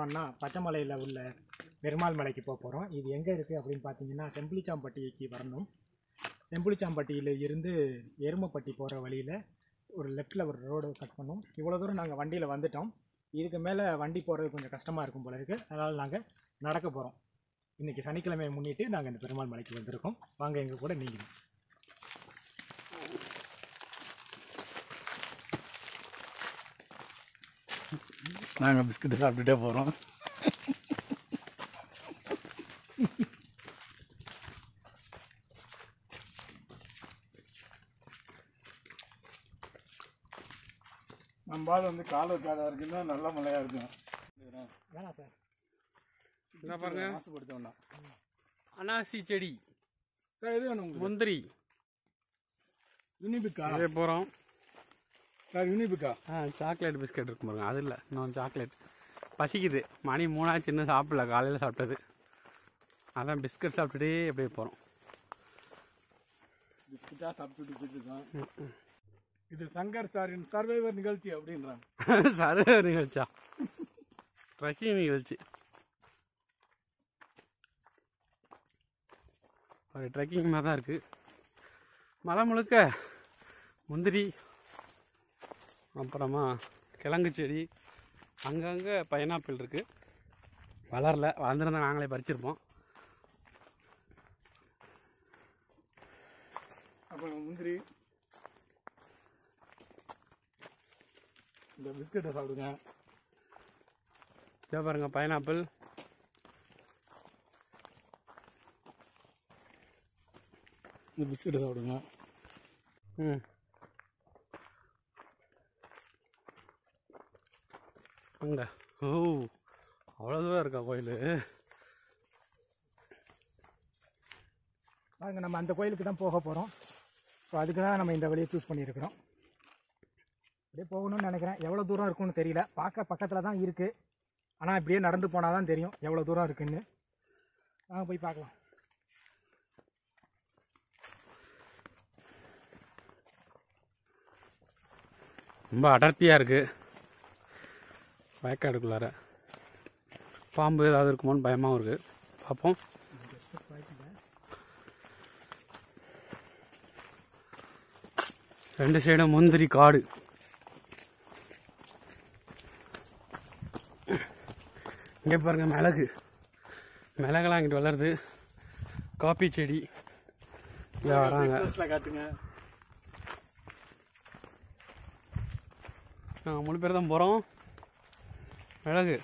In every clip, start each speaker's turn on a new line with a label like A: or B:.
A: போகிறோம்னா பச்சைமலையில் உள்ள பெருமாள் மலைக்கு போக போகிறோம் இது எங்கே இருக்குது அப்படின்னு பார்த்தீங்கன்னா செம்பிலிச்சாம்பட்டிக்கு வரணும் செம்பிலிச்சாம்பட்டியில் இருந்து எருமப்பட்டி போகிற வழியில் ஒரு லெஃப்ட்டில் ஒரு ரோடு கட் பண்ணோம் இவ்வளோ தூரம் நாங்கள் வண்டியில் வந்துட்டோம் இதுக்கு மேலே வண்டி போகிறது கொஞ்சம் கஷ்டமாக இருக்கும் போல இருக்குது அதனால் நாங்கள் நடக்க போகிறோம் இன்றைக்கி சனிக்கிழமையை முன்னிட்டு நாங்கள் இந்த பெருமாள் மலைக்கு வந்திருக்கோம் வாங்க எங்கள் கூட நீங்களும்
B: நாங்கள் பிஸ்கட்டு சாப்பிட்டுட்டே போகிறோம் நம்ம ஆள் வந்து கால் வைக்காத இருக்குன்னா நல்ல மழையாக இருக்கும்
A: வேணாம் சார்
C: என்ன பாருங்க
B: மாசுபடுத்தோம்னா
C: அனாசி செடி
B: சார் எது வேணும் உங்களுக்கு
C: முந்திரி
B: யூனிபிக்கா
C: அதே போகிறோம்
B: சார் யூனிபிக்கா
C: ஆ சாக்லேட் பிஸ்கட் இருக்கும் பாருங்க அது இல்லை இன்னும் சாக்லேட் பசிக்குது மணி மூணாச்சு இன்னும் சாப்பிடல காலையில் சாப்பிட்டது அதான் பிஸ்கட் சாப்பிட்டுட்டே அப்படியே போகிறோம்
B: பிஸ்கட்டாக சாப்பிட்டுட்டு போயிட்டு இருக்கோம் இது சங்கர் சாரின் சர்வைவர் நிகழ்ச்சி அப்படின்றாங்க
C: சர்வே நிகழ்ச்சியா ட்ரெக்கிங் நிகழ்ச்சி ஒரு ட்ரெக்கிங் மாதிரி தான் இருக்குது மலை முழுக்க முந்திரி அப்புறமா கிழங்கு செடி அங்கங்கே பைனாப்பிள் இருக்குது வளரல வளர்ந்துருந்தா நாங்களே பறிச்சிருப்போம்
B: அப்புறம் முந்திரி இந்த பிஸ்கட்டை சாப்பிடுங்க
C: இதோ பாருங்க பைனாப்பிள்
B: இந்த பிஸ்கட்டை சாப்பிடுங்க
C: ம் அங்கே ஓ அவ்வளோ தூரம் இருக்கா கோயில்
A: பாருங்க நம்ம அந்த கோயிலுக்கு தான் போக போகிறோம் ஸோ அதுக்கு தான் நம்ம இந்த வழியை சூஸ் பண்ணியிருக்கிறோம் அப்படியே போகணும்னு நினைக்கிறேன் எவ்வளோ தூரம் இருக்கும்னு தெரியல பார்க்க பக்கத்தில் தான் இருக்குது ஆனால் இப்படியே நடந்து போனால் தான் தெரியும் எவ்வளோ தூரம் இருக்குன்னு வாங்க போய் பார்க்கலாம்
C: ரொம்ப அடர்த்தியாக இருக்குது வயக்காடுக்குள்ளார பாம்பு ஏதாவது இருக்குமோன்னு பயமாகவும் இருக்குது பார்ப்போம் ரெண்டு சைடும் முந்திரி காடு இங்கே பாருங்க மிளகு மிளகெல்லாம் இங்கிட்டு வளருது காப்பி செடி இங்கே வராங்க
B: ப்ளஸில் காட்டுங்க
C: நாங்கள் மூணு பேர் தான் போகிறோம் மிளகு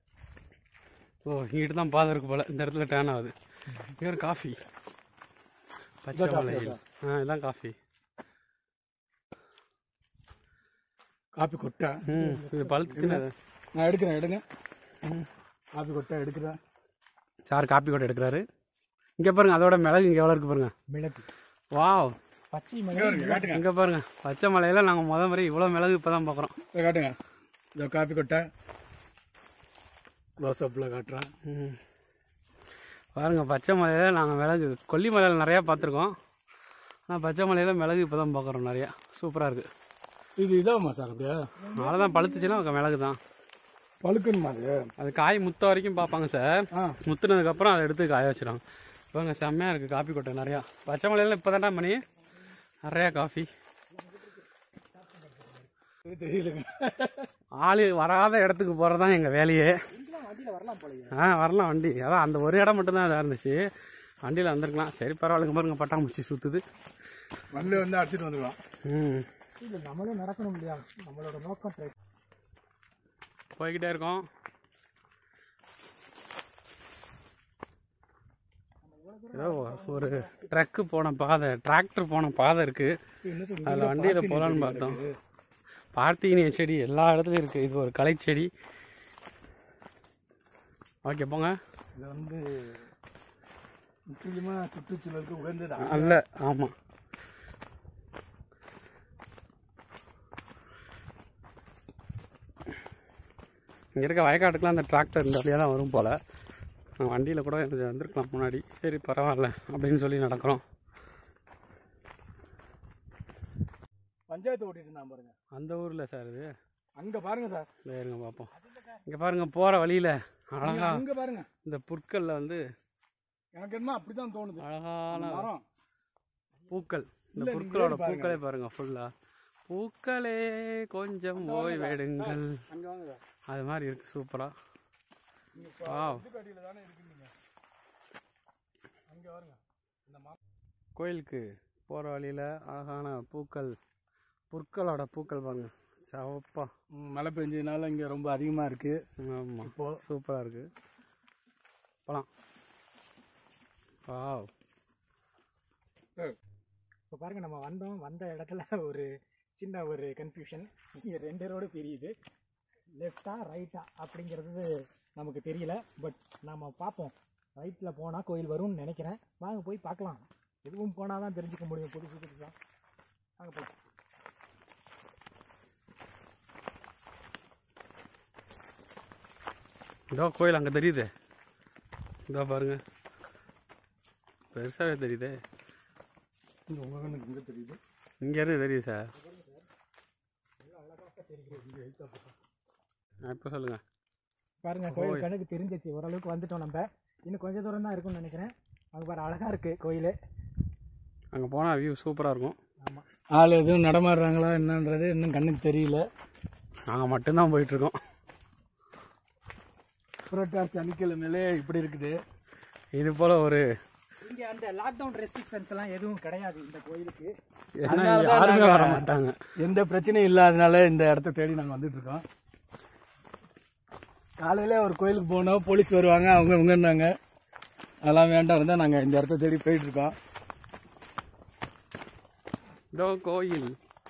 C: ஓ இங்கிட்டு தான் பாதை இருக்கு போல் இந்த இடத்துல டேன் ஆகுது இங்கே ஒரு காஃபி பச்சை மலையில் ஆ இதான் காஃபி
B: காப்பி கொட்டை
C: ம் இது பழுத்துச்சுன்னு
B: நான் எடுக்கிறேன் எடுங்க காப்பி கொட்டை எடுக்கிறேன்
C: சார் காப்பி கூட எடுக்கிறாரு இங்கே பாருங்க அதோட மிளகு இங்கே எவ்வளோ இருக்கு பாருங்க
A: மிளகு
C: வாவ்
A: பச்சை மிளகு
B: காட்டுங்க
C: இங்கே பாருங்க பச்சை மலையில் நாங்கள் முத முறை இவ்வளோ மிளகு இப்போ தான் பார்க்குறோம்
B: இதை காட்டுங்க இந்த காப்பி கொட்டை க்ளோஸ் அப்பில் காட்டுறேன்
C: ம் பாருங்க பச்சை மலையில் நாங்கள் மிளகு கொல்லி மலையில் நிறையா பார்த்துருக்கோம் ஆனால் பச்சை மலையில் மிளகு இப்போ தான் பார்க்குறோம் நிறையா சூப்பராக இருக்குது
B: இது இதாகுமா சார் அப்படியே
C: அவ்வளோதான் பழுத்துச்சுன்னா உங்க மிளகு தான்
B: பழுக்கணுமா அது
C: அது காய் முத்த வரைக்கும் பார்ப்பாங்க சார்
B: ஆ
C: முத்துனதுக்கப்புறம் அதை எடுத்து காய வச்சிடும் பாருங்க செம்மையாக இருக்குது காப்பி கொட்டை நிறையா பச்சை மலையில் இப்போ தான்டா மணி நிறையா காஃபி
B: இது தெரியலங்க
C: ஆள் வராத இடத்துக்கு போகிறது தான் எங்கள் வேலையே ஆ வரலாம் வண்டி அதான் அந்த ஒரு இடம் மட்டும்தான் இதாக இருந்துச்சு வண்டியில் வந்திருக்கலாம் சரி பரவாயில்லைங்க பாருங்க பட்டாம்பூச்சி சுற்றுது
B: மண்ணில் வந்து அடிச்சிட்டு வந்துடலாம்
C: ம்
A: இது நம்மளும் நடக்கணும் இல்லையா நம்மளோட நோக்கம் ட்ரை
C: போய்கிட்டே இருக்கோம் ஏதோ ஒரு ட்ரக்கு போன பாதை டிராக்டர் போன பாதை இருக்குது
B: என்ன சொல்றது?
C: அதில் வண்டியில் போகலான்னு பார்த்தோம் பார்த்தீனிய செடி எல்லா இடத்துலையும் இருக்குது இது ஒரு களை செடி ஓகே போங்க
B: இது வந்து முற்றிலுமா சுற்றுச்சூழலுக்கு உகந்தது
C: அல்ல ஆமாம் இங்கே இருக்க வயக்காட்டுக்குலாம் அந்த டிராக்டர் இந்த வழியாக தான் வரும் போல் வண்டியில் கூட எனக்கு வந்திருக்கலாம் முன்னாடி சரி பரவாயில்ல அப்படின்னு சொல்லி நடக்கிறோம்
B: பஞ்சாயத்து ஓட்டிட்டு இருந்தான் பாருங்க
C: அந்த ஊரில் சார் இது
B: அங்க பாருங்க சார்
C: இந்த இருங்க பார்ப்போம் இங்கே பாருங்க போகிற வழியில் அழகா
B: அங்க பாருங்க
C: இந்த புற்களில் வந்து
B: எனக்கு என்ன அப்படிதான் தோணுது
C: அழகான
B: மரம்
C: பூக்கள் இந்த
B: இல்ல, நீங்க
C: புற்களோட
B: ஏறி பாருங்க.
C: பூக்களே பாருங்க ஃபுல்லா பூக்களே கொஞ்சம் ஓய்வெடுங்கள்
B: அங்க வாங்க சார்
C: அது மாதிரி இருக்கு சூப்பரா
B: நீங்க
C: வா
B: இதுக்கு அடியில தானே இருக்கீங்க அங்க பாருங்க இந்த மரம்
C: கோயிலுக்கு போகிற வழியில் அழகான பூக்கள் புற்களோட பூக்கள் பாருங்க சிவப்பா
B: ம், மழை பெஞ்சதுனால இங்க ரொம்ப அதிகமா இருக்கு
C: ஆமாம்
B: இப்போ
C: சூப்பராக இருக்கு போகலாம் வாவ்
A: இப்போ பாருங்க நம்ம வந்தோம் வந்த இடத்துல ஒரு சின்ன ஒரு கன்ஃபியூஷன் இங்கே ரெண்டு ரோடு பிரியுது லெஃப்டா ரைட்டா அப்படிங்கிறது நமக்கு தெரியல பட் நம்ம பார்ப்போம் ரைட்டில் போனால் கோயில் வரும்னு நினைக்கிறேன் வாங்க போய் பார்க்கலாம் எதுவும் போனால் தான் தெரிஞ்சுக்க முடியும் புதுசு புதுசாக வாங்க போகலாம்
C: இதோ கோயில் அங்கே தெரியுது இதோ பாருங்க பெருசாகவே தெரியுதே
B: இங்க உங்க கண்ணுக்கு இங்க தெரியுது
C: இங்கேருந்து தெரியுது சார் இப்போ சொல்லுங்கள்
A: பாருங்க கோயில் கணக்கு தெரிஞ்சிச்சு ஓரளவுக்கு வந்துட்டோம் நம்ம இன்னும் கொஞ்சம் தூரம் தான் இருக்கும்னு நினைக்கிறேன் அங்கே பாரு அழகாக இருக்குது கோயில்
C: அங்கே போனால் வியூ சூப்பராக இருக்கும்
A: ஆமாம்
B: ஆள் எதுவும் நடமாடுறாங்களா என்னன்றது இன்னும் கண்ணுக்கு தெரியல
C: நாங்கள் மட்டும்தான் போயிட்டுருக்கோம்
B: புரோட்டாஸ் சனிக்கிழமையிலே இப்படி இருக்குது
C: இது போல் ஒரு
A: இங்கே அந்த லாக்டவுன் ரெஸ்ட்ரிக்ஷன்ஸ் எல்லாம் எதுவும் கிடையாது இந்த கோயிலுக்கு
C: ஏன்னா இங்க யாருமே வர மாட்டாங்க
B: எந்த பிரச்சனையும் இல்லாதனால இந்த இடத்த தேடி நாங்கள் வந்துட்டு இருக்கோம் காலையில ஒரு கோயிலுக்கு போனோம் போலீஸ் வருவாங்க அவங்க இவங்கன்னாங்க அதெல்லாம் வேண்டாம் இருந்தால் நாங்கள் இந்த இடத்த தேடி போயிட்டு இருக்கோம்
C: இதோ கோயில்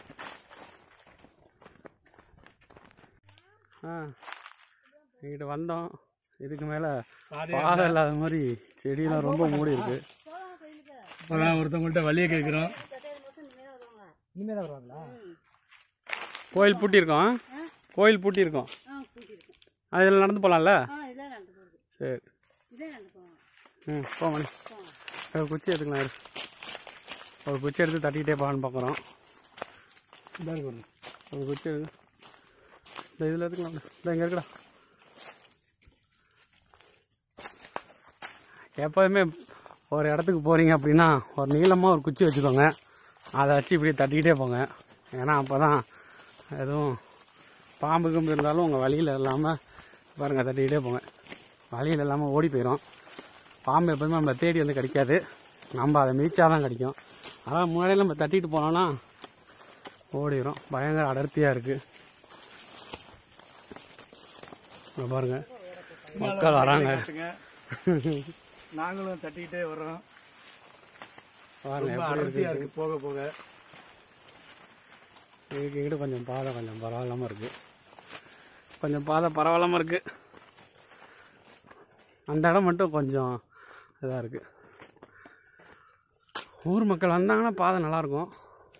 C: ஆ இங்கிட்ட வந்தோம் இதுக்கு மேலே பாதை இல்லாத மாதிரி செடியெல்லாம் ரொம்ப மூடி இருக்கு
B: இப்போதான் ஒருத்தவங்கள்ட்ட வழியை கேட்குறோம்
A: இனிமே தான் வருவாங்களா
C: கோயில் பூட்டியிருக்கோம் கோயில் பூட்டியிருக்கோம் அதில் நடந்து போகலாம்ல சரி ம் போங்க ஒரு குச்சி எடுத்துக்கலாம் இரு. ஒரு குச்சி எடுத்து தட்டிக்கிட்டே போகலான்னு பார்க்குறோம்
B: இதாக இருக்கும்
C: ஒரு குச்சி எடுங்க இந்த இதில் எடுத்துக்கலாம் இந்த இங்கே இருக்குடா எப்போதுமே ஒரு இடத்துக்கு போகிறீங்க அப்படின்னா ஒரு நீளமாக ஒரு குச்சி வச்சுக்கோங்க அதை வச்சு இப்படி தட்டிக்கிட்டே போங்க ஏன்னா அப்போ தான் எதுவும் பாம்பு கிம்பு இருந்தாலும் உங்கள் வழியில் இல்லாமல் பாருங்கள் தட்டிக்கிட்டே போங்க வழியில் இல்லாமல் ஓடி போயிடும் பாம்பு எப்போதுமே நம்மளை தேடி வந்து கிடைக்காது நம்ம அதை மிதிச்சா தான் கிடைக்கும் அதான் முன்னாடியே நம்ம தட்டிட்டு போனோம்னா ஓடிடும் பயங்கர அடர்த்தியாக இருக்குது இங்க பாருங்க மக்கள் வராங்க
B: நாங்களும் தட்டிக்கிட்டே வர்றோம்
C: பாருங்க
B: ரொம்ப
C: எப்படி இருக்கு
B: அடர்த்தியாக இருக்கு போக போக
C: இதுக்கு இங்கிட்டு கொஞ்சம் பாதை கொஞ்சம் பரவாயில்லாமல் இருக்குது கொஞ்சம் பாதை பரவாயில்லாமல் இருக்குது அந்த இடம் மட்டும் கொஞ்சம் இதாக இருக்குது ஊர் மக்கள் வந்தாங்கன்னா பாதை நல்லாயிருக்கும்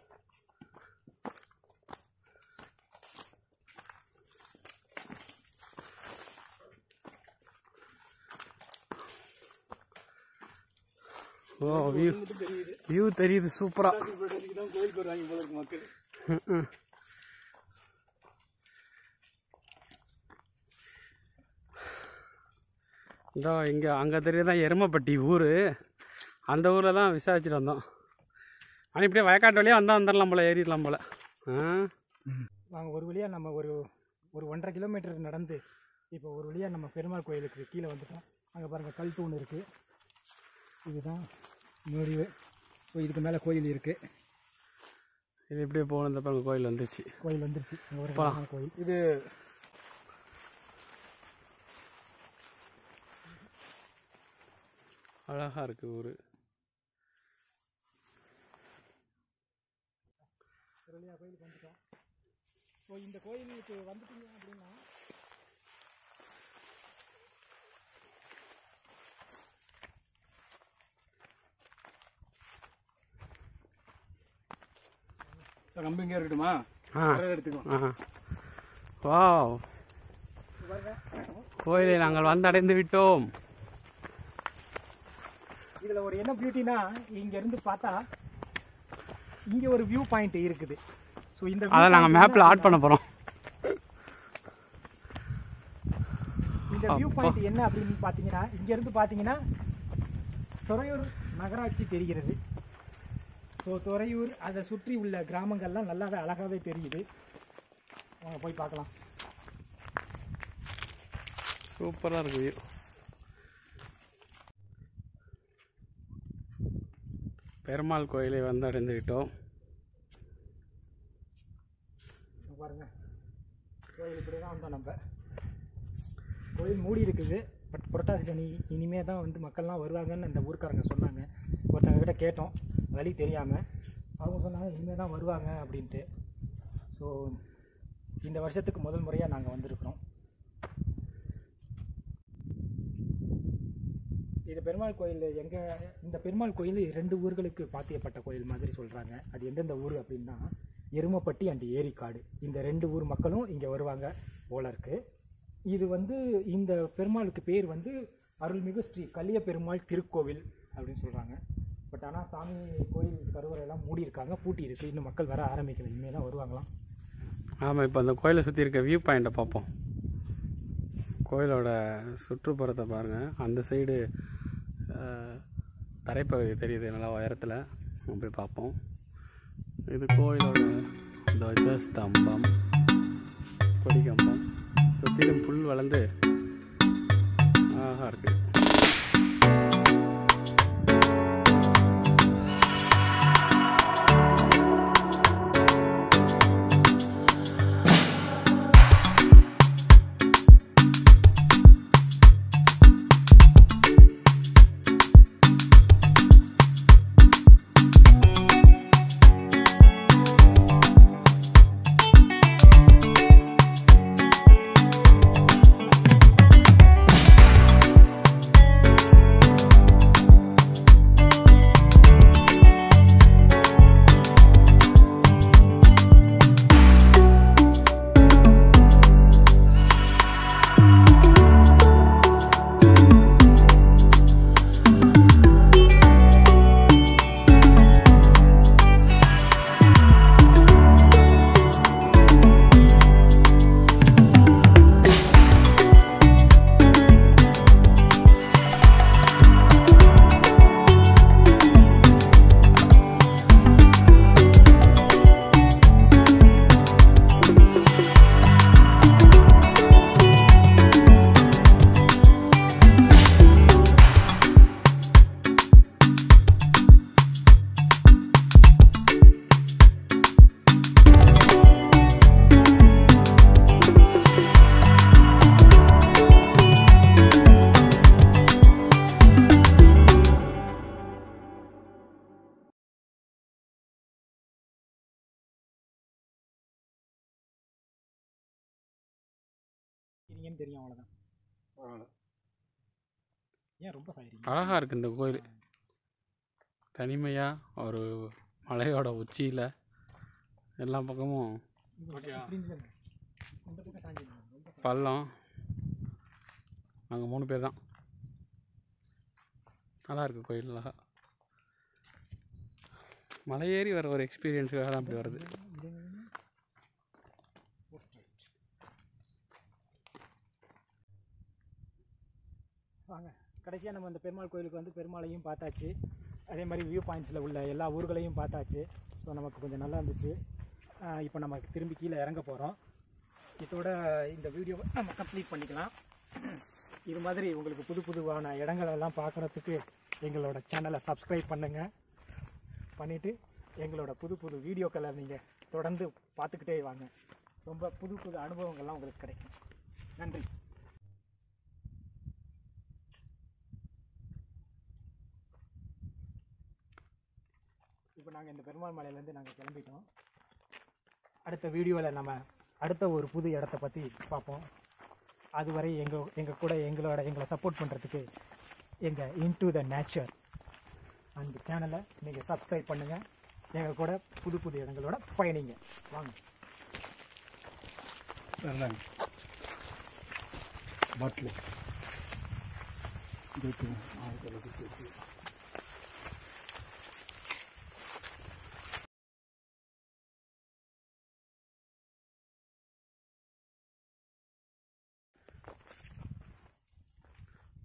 C: ஓ வியூ வியூ தெரியுது சூப்பராக
B: தான் கோயிலுக்கு வருவாங்க போல இருக்கு மக்கள்
C: இதோ இங்கே அங்கே தெரியுதான் எருமப்பட்டி ஊர் அந்த ஊரில் தான் விசாரிச்சுட்டு வந்தோம் ஆனால் இப்படியே வயக்காட்டு வழியாக வந்தால் வந்துடலாம் போல ஏறிடலாம் போல ஆ
A: நாங்கள் ஒரு வழியாக நம்ம ஒரு ஒரு ஒன்றரை கிலோமீட்டர் நடந்து இப்போ ஒரு வழியாக நம்ம பெருமாள் கோயிலுக்கு கீழே வந்துட்டோம் அங்கே பாருங்கள் கல் தூண் இருக்குது இதுதான் முடிவு ஸோ இதுக்கு மேலே கோயில் இருக்குது
C: இது இப்படியே போனது பாருங்க கோயில் வந்துச்சு
A: கோயில் வந்துருச்சு அங்க ஒரு
C: போலாம்.
A: அழகான கோயில்
B: இது
C: அழகாக இருக்குது ஊர்
A: ஒரு வழியாக கோயிலுக்கு வந்துட்டோம் ஸோ இந்த கோயிலுக்கு வந்துட்டீங்க அப்படின்னா
B: கம்பி இங்கே இருக்கட்டுமா
C: ஆ
B: அதை எடுத்துக்கோ
C: ஆ வாவ் கோயிலை நாங்கள் வந்தடைந்து விட்டோம்
A: இதில் ஒரு என்ன பியூட்டினா இங்கேருந்து பார்த்தா இங்கே ஒரு வியூ பாயிண்ட் இருக்குது ஸோ இந்த view
C: அதை நாங்கள்
A: point
C: மேப்பில் ஆட் பண்ண போகிறோம்
A: இந்த வியூ பாயிண்ட் என்ன அப்படின்னு பார்த்தீங்கன்னா இங்க இருந்து பார்த்தீங்கன்னா துறையூர் நகராட்சி தெரிகிறது ஸோ துறையூர் அதை சுற்றி உள்ள கிராமங்கள்லாம் நல்லாவே அழகாவே தெரியுது வாங்க போய் பார்க்கலாம்
C: சூப்பராக இருக்கு வியூ பெருமாள் கோயிலை வந்து அடைந்துவிட்டோம்
A: இங்க பாருங்க கோயில் இப்படி தான் வந்தோம் நம்ம கோயில் மூடி இருக்குது பட் புரட்டாசி சனி இனிமே தான் வந்து மக்கள்லாம் வருவாங்கன்னு இந்த ஊர்க்காரங்க சொன்னாங்க ஒருத்தங்க கிட்ட கேட்டோம் வழி தெரியாமல் அவங்க சொன்னாங்க இனிமே தான் வருவாங்க அப்படின்ட்டு ஸோ இந்த வருஷத்துக்கு முதல் முறையாக நாங்கள் வந்திருக்கிறோம் இது பெருமாள் கோயில் எங்கே இந்த பெருமாள் கோயில் ரெண்டு ஊர்களுக்கு பாத்தியப்பட்ட கோயில் மாதிரி சொல்கிறாங்க அது எந்தெந்த ஊர் அப்படின்னா எருமப்பட்டி அண்ட் ஏரிக்காடு இந்த ரெண்டு ஊர் மக்களும் இங்கே வருவாங்க போல இருக்கு இது வந்து இந்த பெருமாளுக்கு பேர் வந்து அருள்மிகு ஸ்ரீ கலிய பெருமாள் திருக்கோவில் அப்படின்னு சொல்கிறாங்க பட் ஆனால் சாமி கோயில் கருவறையெல்லாம் மூடி இருக்காங்க பூட்டி இருக்கு இன்னும் மக்கள் வர ஆரம்பிக்கல இனிமேல் தான் வருவாங்களாம்
C: ஆமாம் இப்போ அந்த கோயிலை சுற்றி இருக்க வியூ பாயிண்ட்டை பார்ப்போம் கோயிலோட சுற்றுப்புறத்தை பாருங்கள் அந்த சைடு தரைப்பகுதி தெரியுது நல்லா உயரத்தில் போய் பார்ப்போம் இது கோயிலோட துவஜ ஸ்தம்பம் கொடிக்கம்பம் சுற்றிலும் புல் வளர்ந்து அழகாக இருக்குது
A: இருக்கீங்கன்னு தெரியும் அவ்வளோதான் ஏன் ரொம்ப சாயிறீங்க
C: அழகாக இருக்குது இந்த கோயில் தனிமையாக ஒரு மலையோட உச்சியில் எல்லா பக்கமும்
A: இப்படி இருந்துருங்க. இந்த பக்கம் சாஞ்சிருங்க. ரொம்ப சாய்-
C: பள்ளம் நாங்கள் மூணு பேர் தான் நல்லா இருக்கு கோயில் அழகா மலை ஏறி வர ஒரு எக்ஸ்பீரியன்ஸுக்காக தான் அப்படி வருது
A: இது என்னதுன்னா? Portrait. வாங்க கடைசியாக நம்ம இந்த பெருமாள் கோயிலுக்கு வந்து பெருமாளையும் பார்த்தாச்சு அதே மாதிரி வியூ பாயிண்ட்ஸில் உள்ள எல்லா ஊர்களையும் பார்த்தாச்சு ஸோ நமக்கு கொஞ்சம் நல்லா இருந்துச்சு இப்போ நம்ம திரும்பி கீழே இறங்க போகிறோம் இதோட இந்த வீடியோவை நம்ம கம்ப்ளீட் பண்ணிக்கலாம் இது மாதிரி உங்களுக்கு புது புதுவான இடங்களெல்லாம் பார்க்குறதுக்கு எங்களோட சேனலை சப்ஸ்கிரைப் பண்ணுங்கள் பண்ணிவிட்டு எங்களோட புது புது வீடியோக்களை நீங்கள் தொடர்ந்து பார்த்துக்கிட்டே வாங்க ரொம்ப புது புது அனுபவங்கள்லாம் உங்களுக்கு கிடைக்கும் நன்றி இப்போ நாங்கள் இந்த பெருமாள் மலையிலேருந்து நாங்கள் கிளம்பிட்டோம் அடுத்த வீடியோவில் நம்ம அடுத்த ஒரு புது இடத்த பற்றி பார்ப்போம் அதுவரை எங்கள் எங்கள் கூட எங்களோட எங்களை சப்போர்ட் பண்ணுறதுக்கு எங்கள் இன்டு த நேச்சர் அந்த சேனலை நீங்கள் சப்ஸ்கிரைப் பண்ணுங்கள் எங்கள் கூட புது புது இடங்களோட பயணிங்க வாங்க
B: இந்தாங்க பாட்டில்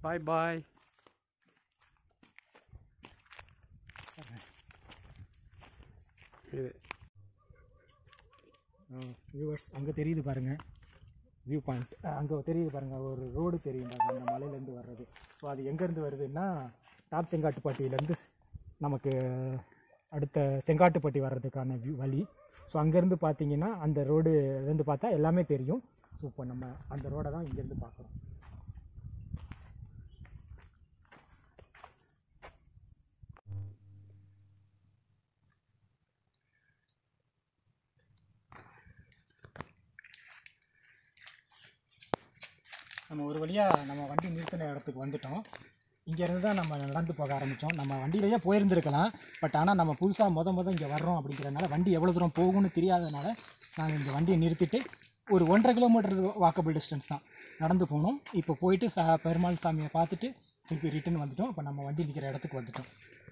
C: பாய் பாய் இது
A: வியூவர்ஸ் அங்கே தெரியுது பாருங்கள் வியூ பாயிண்ட் அங்கே தெரியுது பாருங்கள் ஒரு ரோடு தெரியும் பாருங்க அந்த மலையிலேருந்து வர்றது ஸோ அது எங்கேருந்து வருதுன்னா டாப் செங்காட்டுப்பட்டியிலேருந்து நமக்கு அடுத்த செங்காட்டுப்பட்டி வர்றதுக்கான வியூ வழி ஸோ அங்கேருந்து பார்த்தீங்கன்னா அந்த ரோடு இருந்து பார்த்தா எல்லாமே தெரியும் ஸோ இப்போ நம்ம அந்த ரோடை தான் இங்கேருந்து பார்க்குறோம் நம்ம ஒரு வழியாக நம்ம வண்டி நிறுத்தின இடத்துக்கு வந்துட்டோம் இங்கேருந்து தான் நம்ம நடந்து போக ஆரம்பித்தோம் நம்ம வண்டியிலேயே போயிருந்துருக்கலாம் பட் ஆனால் நம்ம புதுசாக முத முத இங்கே வர்றோம் அப்படிங்கிறனால வண்டி எவ்வளோ தூரம் போகும்னு தெரியாதனால நாங்கள் இந்த வண்டியை நிறுத்திட்டு ஒரு ஒன்றரை கிலோமீட்டர் வாக்கபிள் டிஸ்டன்ஸ் தான் நடந்து போனோம் இப்போ போயிட்டு சா பெருமாள் சாமியை பார்த்துட்டு திருப்பி ரிட்டர்ன் வந்துட்டோம் இப்போ நம்ம வண்டி நிற்கிற இடத்துக்கு வந்துட்டோம்